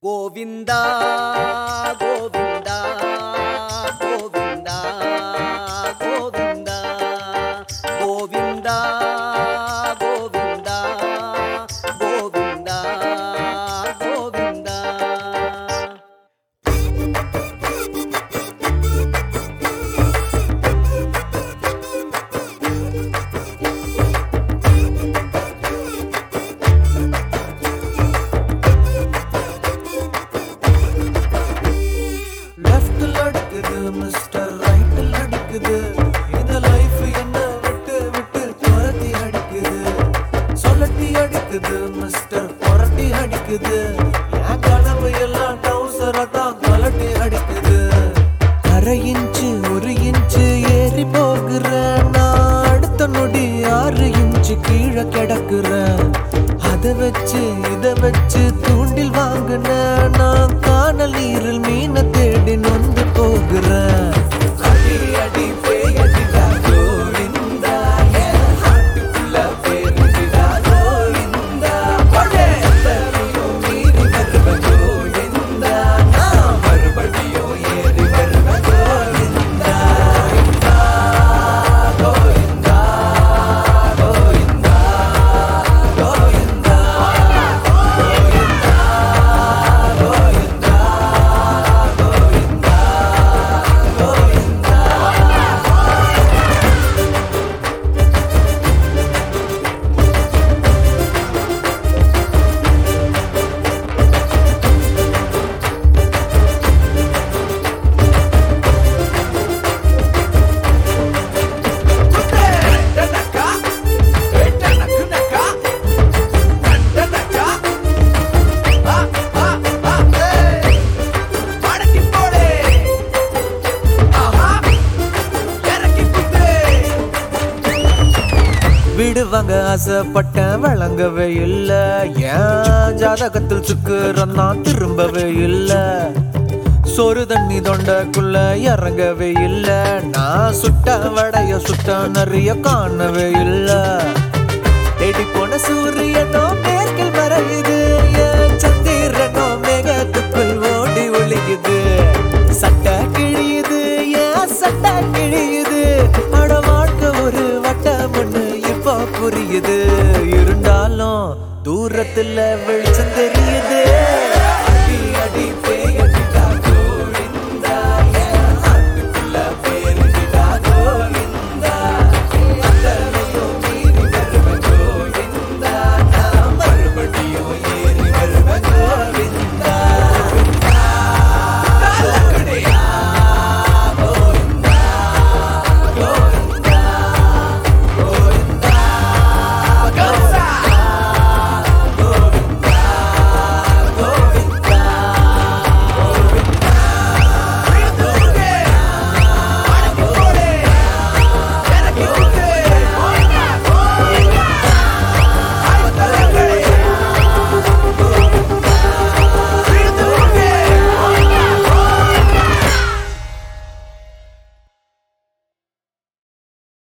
கோவிந்தா கோவிந்தா கோவிந்தா கோவிந்தா கோவிந்தா கோவிந்தா கோவிந்தா கோவிந்தா லெஃப்ட்ல அடிக்குது மிஸ்டர் ரைட்ல அடிக்குது இந்த லைஃப் என்ன விட்டு விட்டு துரத்தி அடிக்குது சொல்லட்டி அடிக்குது மிஸ்டர் புரட்டி அடிக்குது என் கனவு எல்லாம் டவுசரை தான் கலட்டி அடிக்குது அரை இன்ச்சு ஒரு இன்ச்சு ஏறி போகிறேன் நான் அடுத்த நொடி ஆறு இன்ச்சு கீழே கிடக்குறேன் அதை வச்சு இதை வச்சு தூண்டில் வாங்கின நான் காணல் நீரில் மீனை தேடி நொந்து போகிறேன் அடி அடி பேயடிடா கோவிந்தா என் ஹார்ட்டுக்குள்ள பேருடிடா கோவிந்தா பழே எத்தனையோ மீறி வருவ கோவிந்தா நான் மறுபடியும் ஏறி வருவ கோவிந்தா கோவிந்தா கோவிந்தா கோவிந்தா விடுவாங்க ஆசைப்பட்டேன் விளங்கவே இல்ல ஏன் ஜாதகத்தில் சுக்குறோம் நான் திரும்பவே இல்ல சோறு தண்ணி தொண்டக்குள்ள இறங்கவே இல்ல நான் சுட்ட வடைய சுட்ட நிறைய காணவே இல்ல தேடி போன சூரியனோ மேற்கில் மறையுது என் சந்திரனோ மேகத்துக்குள் ஓடி ஒளியுது சட்டை கிழியுது ஏன் சட்டை கிழியுது அட வாழ்க்கை ஒரு வட்டம்னு இப்போ புரியுது இருந்தாலும் தூரத்துல வெளிச்சம் தெரியுது